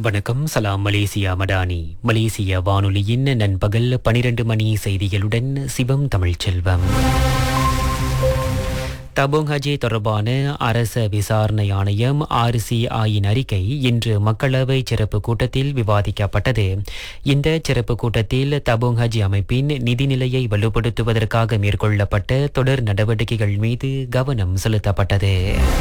வணக்கம் சலாம் மலேசியா மடானி மலேசிய வானொலியின் நண்பகல் பனிரெண்டு மணி செய்திகளுடன் சிவம் தமிழ்ச்செல்வம் தபோங் ஹஜி தொடர்பான அரச விசாரணை ஆணையம் ஆர்சிஐயின் அறிக்கை இன்று மக்களவை சிறப்பு கூட்டத்தில் விவாதிக்கப்பட்டது இந்த சிறப்பு கூட்டத்தில் தபோங் ஹஜி அமைப்பின் நிதிநிலையை வலுப்படுத்துவதற்காக மேற்கொள்ளப்பட்ட தொடர் நடவடிக்கைகள் மீது கவனம் செலுத்தப்பட்டது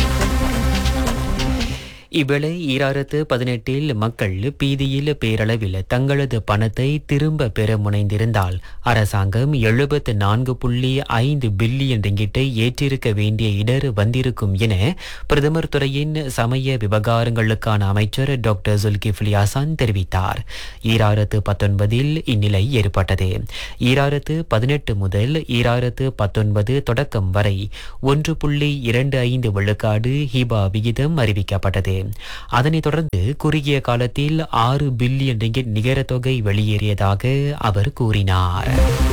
இவ்வேளை ஈராயிரத்து பதினெட்டில் மக்கள் பீதியில் பேரளவில் தங்களது பணத்தை திரும்ப பெற முனைந்திருந்தால் அரசாங்கம் எழுபத்து நான்கு புள்ளி ஐந்து பில்லியன் ரிங்கிட்டை ஏற்றிருக்க வேண்டிய இடர் வந்திருக்கும் என பிரதமர் துறையின் சமய விவகாரங்களுக்கான அமைச்சர் டாக்டர் ஜுல்கிஃப்லி ஹசான் தெரிவித்தார் ஈராயிரத்து பத்தொன்பதில் இந்நிலை ஏற்பட்டது ஈராயிரத்து பதினெட்டு முதல் ஈராயிரத்து பத்தொன்பது தொடக்கம் வரை ஒன்று புள்ளி இரண்டு ஐந்து விழுக்காடு ஹிபா விகிதம் அறிவிக்கப்பட்டது அதனைத் தொடர்ந்து குறுகிய காலத்தில் ஆறு பில்லியன் ரிங்கிட் நிகர தொகை வெளியேறியதாக அவர் கூறினார்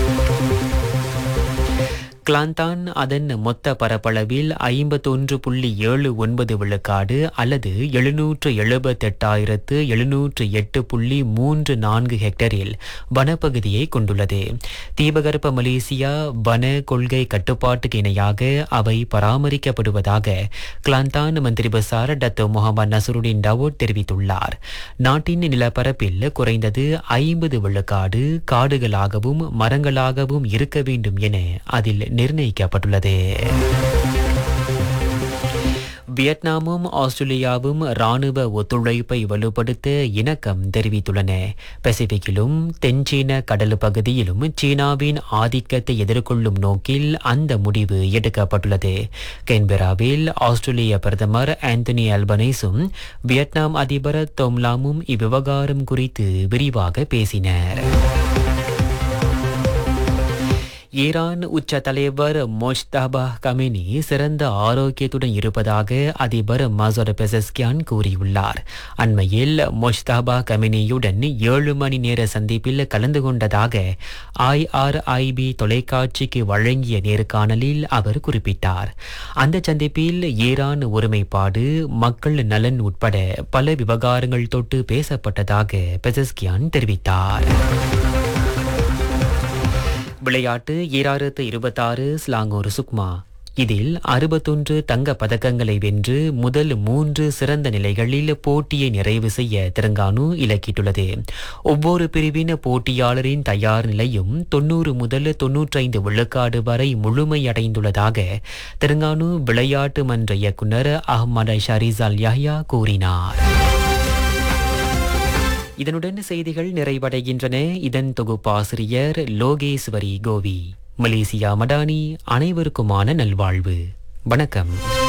கிளாந்தான் அதன் மொத்த பரப்பளவில் ஐம்பத்தொன்று புள்ளி ஏழு ஒன்பது விழுக்காடு அல்லது எழுநூற்று எழுபத்தெட்டாயிரத்து எழுநூற்று எட்டு புள்ளி மூன்று நான்கு ஹெக்டரில் வனப்பகுதியை கொண்டுள்ளது தீபகற்ப மலேசியா வன கொள்கை கட்டுப்பாட்டுக்கு இணையாக அவை பராமரிக்கப்படுவதாக கிளாந்தான் மந்திரி பசார் டத்தோ முகமது நசருடின் டவோட் தெரிவித்துள்ளார் நாட்டின் நிலப்பரப்பில் குறைந்தது ஐம்பது விழுக்காடு காடுகளாகவும் மரங்களாகவும் இருக்க வேண்டும் என அதில் நிர்ணயிக்கப்பட்டுள்ளது வியட்நாமும் ஆஸ்திரேலியாவும் ராணுவ ஒத்துழைப்பை வலுப்படுத்த இணக்கம் தெரிவித்துள்ளன பசிபிக்கிலும் தென்சீன கடல் பகுதியிலும் சீனாவின் ஆதிக்கத்தை எதிர்கொள்ளும் நோக்கில் அந்த முடிவு எடுக்கப்பட்டுள்ளது கென்பெராவில் ஆஸ்திரேலிய பிரதமர் ஆந்தனி அல்பனைஸும் வியட்நாம் அதிபர் தொம்லாமும் இவ்விவகாரம் குறித்து விரிவாக பேசினர் ஈரான் உச்ச தலைவர் மோஜ்தாபா கமினி சிறந்த ஆரோக்கியத்துடன் இருப்பதாக அதிபர் மசோர் பெசஸ்கியான் கூறியுள்ளார் அண்மையில் மோஜ்தாபா கமினியுடன் ஏழு மணி நேர சந்திப்பில் கலந்து கொண்டதாக ஐஆர்ஐபி தொலைக்காட்சிக்கு வழங்கிய நேர்காணலில் அவர் குறிப்பிட்டார் அந்த சந்திப்பில் ஈரான் ஒருமைப்பாடு மக்கள் நலன் உட்பட பல விவகாரங்கள் தொட்டு பேசப்பட்டதாக பெசஸ்கியான் தெரிவித்தார் விளையாட்டு ஈராயிரத்து இருபத்தாறு ஸ்லாங்கோர் சுக்மா இதில் அறுபத்தொன்று தங்க பதக்கங்களை வென்று முதல் மூன்று சிறந்த நிலைகளில் போட்டியை நிறைவு செய்ய தெலங்கானு இலக்கிட்டுள்ளது ஒவ்வொரு பிரிவின் போட்டியாளரின் தயார் நிலையும் தொன்னூறு முதல் தொன்னூற்றைந்து விழுக்காடு வரை முழுமையடைந்துள்ளதாக தெலங்கானு விளையாட்டு மன்ற இயக்குநர் அஹ்மத் ஷரிசால் யஹ்யா கூறினார் இதனுடன் செய்திகள் நிறைவடைகின்றன இதன் தொகுப்பாசிரியர் லோகேஸ்வரி கோவி மலேசியா மடானி அனைவருக்குமான நல்வாழ்வு வணக்கம்